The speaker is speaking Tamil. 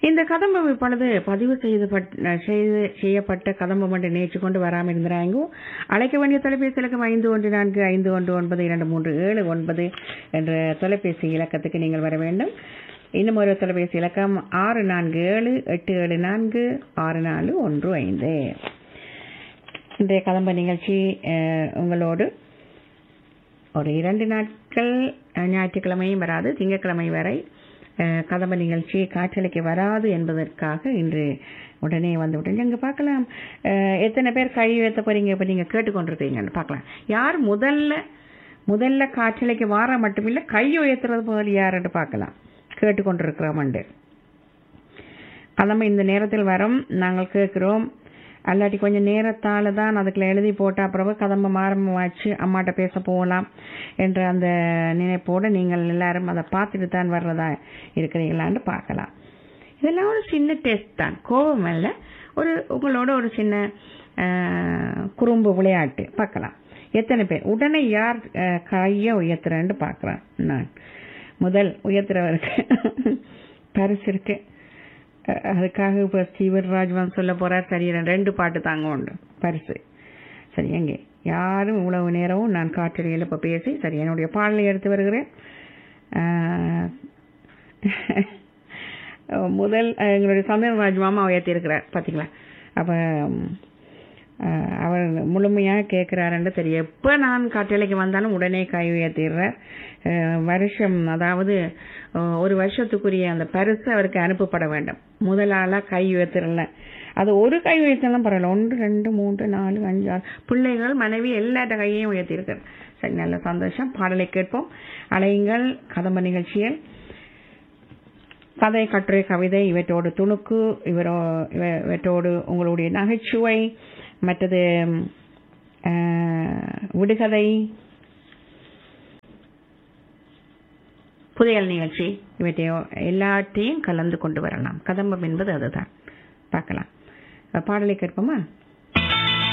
இந்த கதம்பம் இப்பொழுது பதிவு செய்து செய்து செய்யப்பட்ட கதம்பம் என்று நேற்று கொண்டு வராமல் இருந்தாங்க அழைக்க வேண்டிய தொலைபேசி இலக்கம் ஐந்து ஒன்று நான்கு ஐந்து ஒன்று ஒன்பது இரண்டு மூன்று ஏழு ஒன்பது என்ற தொலைபேசி இலக்கத்துக்கு நீங்கள் வர வேண்டும் இன்னும் ஒரு தொலைபேசி இலக்கம் ஆறு நான்கு ஏழு எட்டு ஏழு நான்கு ஆறு நாலு ஒன்று ஐந்து இன்றைய கதம்ப நிகழ்ச்சி அஹ், உங்களோடு ஒரு இரண்டு நாட்கள் அஹ், ஞாயிற்றுக்கிழமையும் வராது திங்கட்கிழமை வரை அஹ், கதம்ப நிகழ்ச்சி காற்றலைக்கு வராது என்பதற்காக இன்று உடனே வந்து விட்டேன் இங்கே பார்க்கலாம் அஹ், எத்தனை பேர் கை உயர்த்த போறீங்க இப்போ நீங்கள் கேட்டுக்கொண்டிருக்கீங்கன்னு பார்க்கலாம் யார் முதல்ல முதல்ல காற்றலைக்கு வார மட்டுமில்லை கை உயர்த்துறது முதல் யாருன்னு பார்க்கலாம் கேட்டுக்கொண்டிருக்கிறோம் கதம்ப இந்த நேரத்தில் வரும் நாங்கள் கேட்கிறோம் அல்லாட்டி கொஞ்சம் நேரத்தால தான் அதுக்குள்ள எழுதி போட்ட அப்புறம் கதம்ப ஆரம்பமாச்சு அம்மாட்ட பேச போகலாம் என்ற அந்த நினைப்போடு நீங்கள் எல்லாரும் அதை பார்த்துட்டு தான் வர்றதா இருக்கிறீங்களான்னு பார்க்கலாம் இதெல்லாம் ஒரு சின்ன டெஸ்ட் தான் கோபம் அல்ல ஒரு உங்களோட ஒரு சின்ன அஹ், குறும்பு விளையாட்டு பார்க்கலாம் எத்தனை பேர் உடனே யார் அஹ், கையை உயர்த்துறேன்னு பார்க்குறேன் நான் முதல் உயர்த்துறவருக்கு பரிசு இருக்கு அஹ் அதுக்காக இப்போ ஸ்டீவன் ராஜ்வான் சொல்ல போறார் சரி ரெண்டு பாட்டு தாங்க உண்டு பரிசு சரி எங்கே யாரும் இவ்வளவு நேரமும் நான் காற்றலையில் இப்போ பேசி சரி என்னுடைய பாடலை எடுத்து வருகிறேன் அஹ் முதல் அஹ் எங்களுடைய சந்திரராஜ் மாமா உயர்த்தியிருக்கிறார் பார்த்தீங்களா அப்போ அவர் முழுமையாக கேட்குறாருன்னு தெரியும் எப்போ நான் காற்றலைக்கு வந்தாலும் உடனே கை உயர்த்திடுறார் அஹ் வருஷம் அதாவது அஹ் ஒரு வருஷத்துக்குரிய அந்த பரிசு அவருக்கு அனுப்பப்பட வேண்டும் முதல் ஆளாக கை உயர்த்திடல அது ஒரு கை உயர்த்தினாலும் பரவாயில்ல ஒன்று ரெண்டு மூன்று நாலு அஞ்சு ஆறு பிள்ளைகள் மனைவி எல்லாட்ட கையையும் உயர்த்தியிருக்கார் சரி நல்ல சந்தோஷம் பாடலை கேட்போம் அலையுங்கள் கதம்ப நிகழ்ச்சியில் கதை கட்டுரை கவிதை இவற்றோடு துணுக்கு இவரோ இவ- இவற்றோடு உங்களுடைய நகைச்சுவை மற்றது அஹ், விடுகதை புதையல் நிகழ்ச்சி இவற்றையோ எல்லாத்தையும் கலந்து கொண்டு வரலாம் கதம்பம் என்பது அதுதான் பார்க்கலாம் பாடலை கேட்போமா